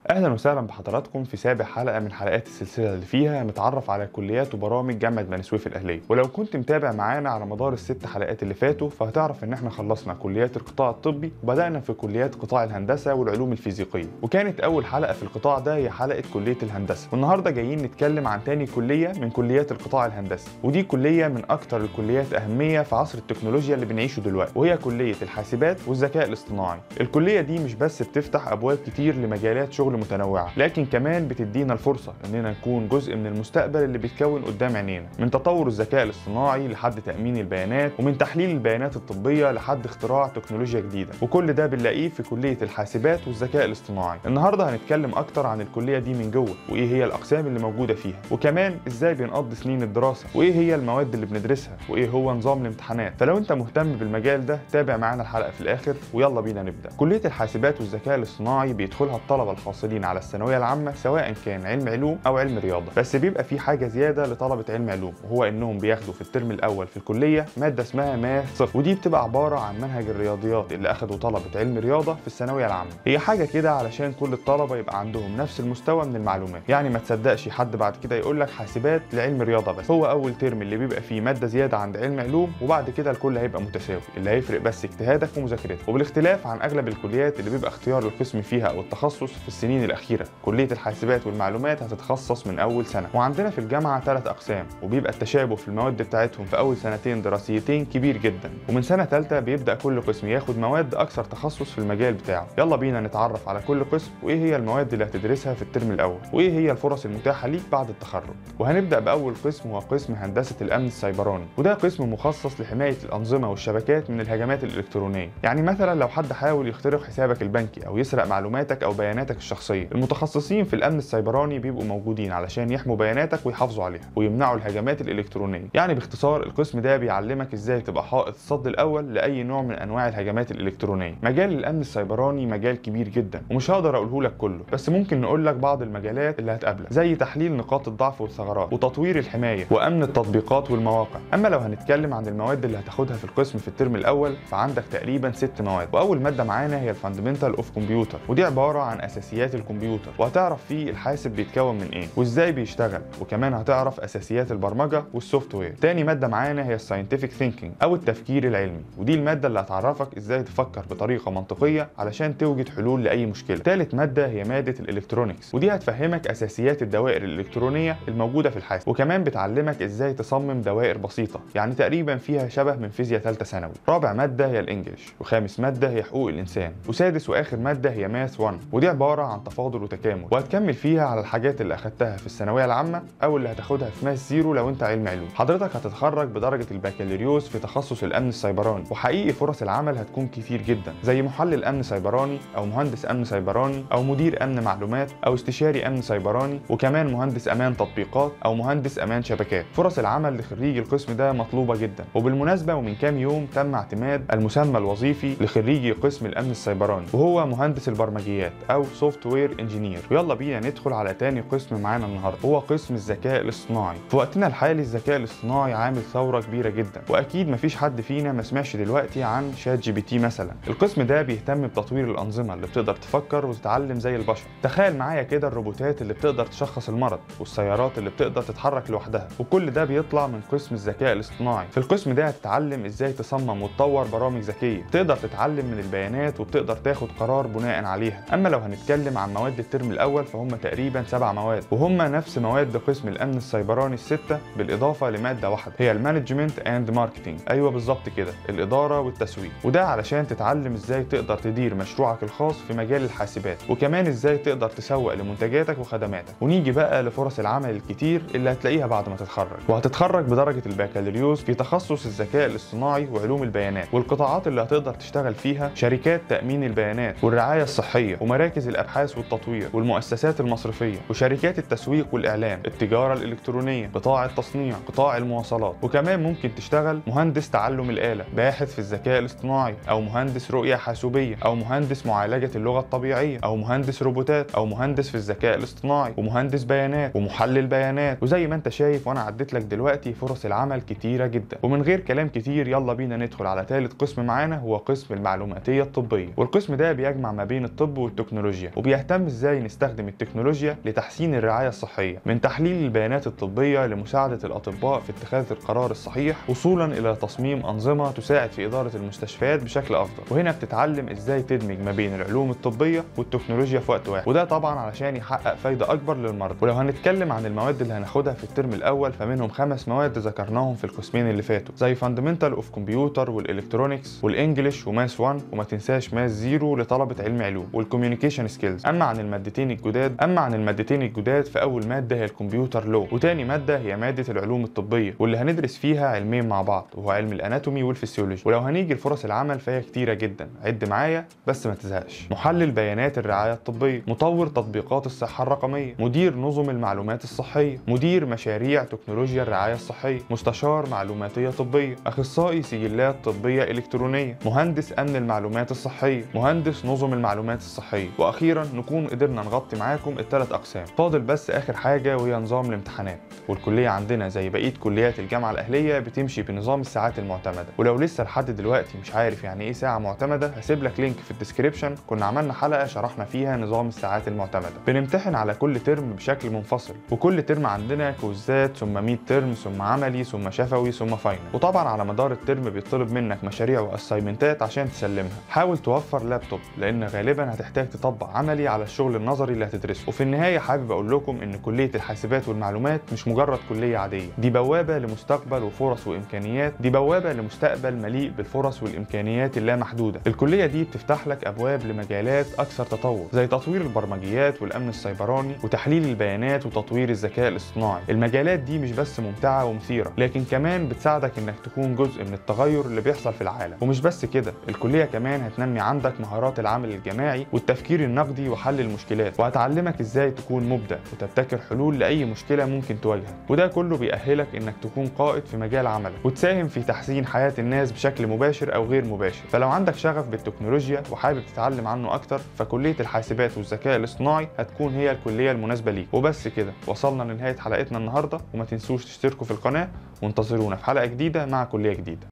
اهلا وسهلا بحضراتكم في سابع حلقه من حلقات السلسله اللي فيها نتعرف على كليات وبرامج جامعه بني سويف الاهليه ولو كنت متابع معانا على مدار الست حلقات اللي فاتوا فهتعرف ان احنا خلصنا كليات القطاع الطبي وبدانا في كليات قطاع الهندسه والعلوم الفيزيقيه وكانت اول حلقه في القطاع ده هي حلقه كليه الهندسه والنهارده جايين نتكلم عن تاني كليه من كليات القطاع الهندسي ودي كليه من اكتر الكليات اهميه في عصر التكنولوجيا اللي بنعيشه دلوقتي وهي كليه الحاسبات والذكاء الاصطناعي الكليه دي مش بس بتفتح ابواب كتير لمجالات شغل متنوعه لكن كمان بتدينا الفرصه اننا نكون جزء من المستقبل اللي بيتكون قدام عينينا من تطور الذكاء الاصطناعي لحد تامين البيانات ومن تحليل البيانات الطبيه لحد اختراع تكنولوجيا جديده وكل ده بنلاقيه في كليه الحاسبات والذكاء الاصطناعي النهارده هنتكلم اكتر عن الكليه دي من جوه وايه هي الاقسام اللي موجوده فيها وكمان ازاي بنقضي سنين الدراسه وايه هي المواد اللي بندرسها وايه هو نظام الامتحانات فلو انت مهتم بالمجال ده تابع معانا الحلقه في الاخر ويلا بينا نبدا كليه الحاسبات والذكاء الاصطناعي بيدخلها الطلبه الحاصلين على الثانويه العامه سواء كان علم علوم او علم رياضه بس بيبقى في حاجه زياده لطلبه علم علوم وهو انهم بياخدوا في الترم الاول في الكليه ماده اسمها ماث صفر ودي بتبقى عباره عن منهج الرياضيات اللي اخدوا طلبه علم رياضه في الثانويه العامه هي حاجه كده علشان كل الطلبه يبقى عندهم نفس المستوى من المعلومات يعني ما تصدقش حد بعد كده يقول لك حاسبات لعلم رياضه بس هو اول ترم اللي بيبقى فيه ماده زياده عند علم علوم وبعد كده الكل هيبقى متساوي اللي هيفرق بس اجتهادك ومذاكرتك وبالاختلاف عن اغلب الكليات اللي بيبقى اختيار القسم فيها او التخصص في السنين الاخيره كليه الحاسبات والمعلومات هتتخصص من اول سنه وعندنا في الجامعه ثلاث اقسام وبيبقى التشابه في المواد بتاعتهم في اول سنتين دراسيتين كبير جدا ومن سنه ثالثه بيبدا كل قسم ياخد مواد اكثر تخصص في المجال بتاعه يلا بينا نتعرف على كل قسم وايه هي المواد اللي هتدرسها في الترم الاول وايه هي الفرص المتاحه ليك بعد التخرج وهنبدا باول قسم وهو قسم هندسه الامن السيبراني وده قسم مخصص لحمايه الانظمه والشبكات من الهجمات الالكترونيه يعني مثلا لو حد حاول يخترق حسابك البنكي او يسرق معلوماتك او بياناتك الشخصيه المتخصصين في الامن السيبراني بيبقوا موجودين علشان يحموا بياناتك ويحافظوا عليها ويمنعوا الهجمات الالكترونيه يعني باختصار القسم ده بيعلمك ازاي تبقى حائط الصد الاول لاي نوع من انواع الهجمات الالكترونيه مجال الامن السيبراني مجال كبير جدا ومش هقدر اقوله لك كله بس ممكن نقول لك بعض المجالات اللي هتقابلك زي تحليل نقاط الضعف والثغرات وتطوير الحمايه وامن التطبيقات والمواقع اما لو هنتكلم عن المواد اللي هتاخدها في القسم في الترم الاول فعندك تقريبا ست مواد واول ماده معانا هي الفاندمنتال اوف كمبيوتر ودي عباره عن اساسيات الكمبيوتر وهتعرف فيه الحاسب بيتكون من ايه وازاي بيشتغل وكمان هتعرف اساسيات البرمجه والسوفت وير تاني ماده معانا هي الساينتفك ثينكينج او التفكير العلمي ودي الماده اللي هتعرفك ازاي تفكر بطريقه منطقيه علشان توجد حلول لاي مشكله تالت ماده هي ماده الالكترونكس ودي هتفهمك اساسيات الدوائر الالكترونيه الموجوده في الحاسب وكمان بتعلمك ازاي تصمم دوائر بسيطه يعني تقريبا فيها شبه من فيزياء ثالثه ثانوي رابع ماده هي الانجليش وخامس ماده هي حقوق الانسان وسادس واخر ماده هي ماث 1 ودي عباره عن تفاضل وتكامل وهتكمل فيها على الحاجات اللي اخدتها في الثانويه العامه او اللي هتاخدها في ماث زيرو لو انت علم علوم حضرتك هتتخرج بدرجه البكالوريوس في تخصص الامن السيبراني وحقيقي فرص العمل هتكون كتير جدا زي محلل امن سيبراني او مهندس امن سيبراني او مدير امن معلومات او استشاري امن سيبراني وكمان مهندس امان تطبيقات او مهندس امان شبكات فرص العمل لخريج القسم ده مطلوبه جدا وبالمناسبه ومن كام يوم تم اعتماد المسمى الوظيفي لخريجي قسم الامن السيبراني وهو مهندس البرمجيات او سوفت وير انجينير ويلا بينا ندخل على تاني قسم معانا النهارده هو قسم الذكاء الاصطناعي في وقتنا الحالي الذكاء الاصطناعي عامل ثوره كبيره جدا واكيد مفيش حد فينا ما سمعش دلوقتي عن شات جي بي تي مثلا القسم ده بيهتم بتطوير الانظمه اللي بتقدر تفكر وتتعلم زي البشر تخيل معايا كده الروبوتات اللي بتقدر تشخص المرض والسيارات اللي بتقدر تتحرك لوحدها وكل ده بيطلع من قسم الذكاء الاصطناعي في القسم ده هتتعلم ازاي تصمم وتطور برامج ذكيه تقدر تتعلم من البيانات وبتقدر تاخد قرار بناء عليها اما لو هنتكلم عن مواد الترم الاول فهم تقريبا سبع مواد وهم نفس مواد قسم الامن السيبراني السته بالاضافه لماده واحده هي المانجمنت اند ماركتنج ايوه بالظبط كده الاداره والتسويق وده علشان تتعلم ازاي تقدر تدير مشروعك الخاص في مجال الحاسبات وكمان ازاي تقدر تسوق لمنتجاتك وخدماتك ونيجي بقى لفرص العمل الكتير اللي هتلاقيها بعد ما تتخرج وهتتخرج بدرجه البكالوريوس في تخصص الذكاء الاصطناعي وعلوم البيانات والقطاعات اللي هتقدر تشتغل فيها شركات تامين البيانات والرعايه الصحيه ومراكز الابحاث والتطوير والمؤسسات المصرفيه وشركات التسويق والاعلام التجاره الالكترونيه قطاع التصنيع قطاع المواصلات وكمان ممكن تشتغل مهندس تعلم الاله باحث في الذكاء الاصطناعي او مهندس رؤيه حاسوبيه او مهندس معالجه اللغه الطبيعيه او مهندس روبوتات او مهندس في الذكاء الاصطناعي ومهندس بيانات ومحلل بيانات وزي ما انت شايف وانا عديت لك دلوقتي فرص العمل كتيره جدا ومن غير كلام كتير يلا بينا ندخل على ثالث قسم معانا هو قسم المعلوماتيه الطبيه والقسم ده بيجمع ما بين الطب والتكنولوجيا وبيهتم ازاي نستخدم التكنولوجيا لتحسين الرعايه الصحيه من تحليل البيانات الطبيه لمساعده الاطباء في اتخاذ القرار الصحيح وصولا الى تصميم انظمه تساعد في اداره المستشفيات بشكل افضل وهنا بتتعلم ازاي تدمج ما بين العلوم الطبيه والتكنولوجيا في وقت واحد وده طبعا علشان يحقق فايده اكبر للمرضى ولو هنتكلم عن المواد اللي هناخدها في الترم الاول فمنهم خمس مواد ذكرناهم في القسمين اللي فاتوا زي فاندمنتال اوف كمبيوتر والالكترونكس والانجليش وماس 1 وما تنساش ماس 0 لطلبه علم علوم والكوميونيكيشن سكيلز اما عن المادتين الجداد اما عن المادتين الجداد فاول ماده هي الكمبيوتر لو وتاني ماده هي ماده العلوم الطبيه واللي هندرس فيها علمين مع بعض وهو علم الاناتومي والفسيولوجي ولو هنيجي لفرص العمل فهي كتيره جدا عد معايا بس ما تزهقش محلل بيانات الرعايه الطبيه مطور تطبيقات الصحه الرقميه مدير نظم المعلومات الصحيه مدير مشاريع تكنولوجيا الرعايه الصحيه مستشار معلوماتيه طبيه اخصائي سجلات طبيه الكترونيه مهندس امن المعلومات الصحيه مهندس نظم المعلومات الصحيه واخيرا نكون قدرنا نغطي معاكم الثلاث اقسام فاضل بس اخر حاجه وهي نظام الامتحانات والكليه عندنا زي بقيه كليات الجامعه الاهليه بتمشي بنظام الساعات المعتمده ولو لسه لحد دلوقتي مش عارف يعني ايه ساعه معتمده هسيب لك لينك في الديسكريبشن كنا عملنا حلقه شرحنا فيها نظام الساعات المعتمده بنمتحن على كل ترم بشكل منفصل وكل ترم عندنا كوزات ثم 100 ترم ثم عملي ثم شفوي ثم فاينل وطبعا على مدار الترم بيطلب منك مشاريع واسايمنتات عشان تسلمها حاول توفر لابتوب لان غالبا هتحتاج تطبق عملي على الشغل النظري اللي هتدرسه وفي النهايه حابب اقول لكم ان كليه الحاسبات والمعلومات مش مجرد كليه عاديه دي بوابه لمستقبل وفرص وامكانيات دي بوابه لمستقبل مليء بالفرص والامكانيات اللامحدوده الكليه دي بتفتح لك ابواب لمجالات اكثر تطور زي تطوير البرمجيات والامن السيبراني وتحليل البيانات وتطوير الذكاء الاصطناعي المجالات دي مش بس ممتعه ومثيره لكن كمان بتساعدك انك تكون جزء من التغير اللي بيحصل في العالم ومش بس كده الكليه كمان هتنمي عندك مهارات العمل الجماعي والتفكير النقدي وحل المشكلات وهتعلمك ازاي تكون مبدع وتبتكر حلول لاي مشكله ممكن تواجهك وده كله بيأهلك انك تكون قائد في مجال عملك وتساهم في تحسين حياه الناس بشكل مباشر او غير مباشر فلو عندك شغف بالتكنولوجيا وحابب تتعلم عنه اكتر فكليه الحاسبات والذكاء الاصطناعي هتكون هي الكليه المناسبه ليك وبس كده وصلنا لنهايه حلقتنا النهارده وما تنسوش تشتركوا في القناه وانتظرونا في حلقه جديده مع كليه جديده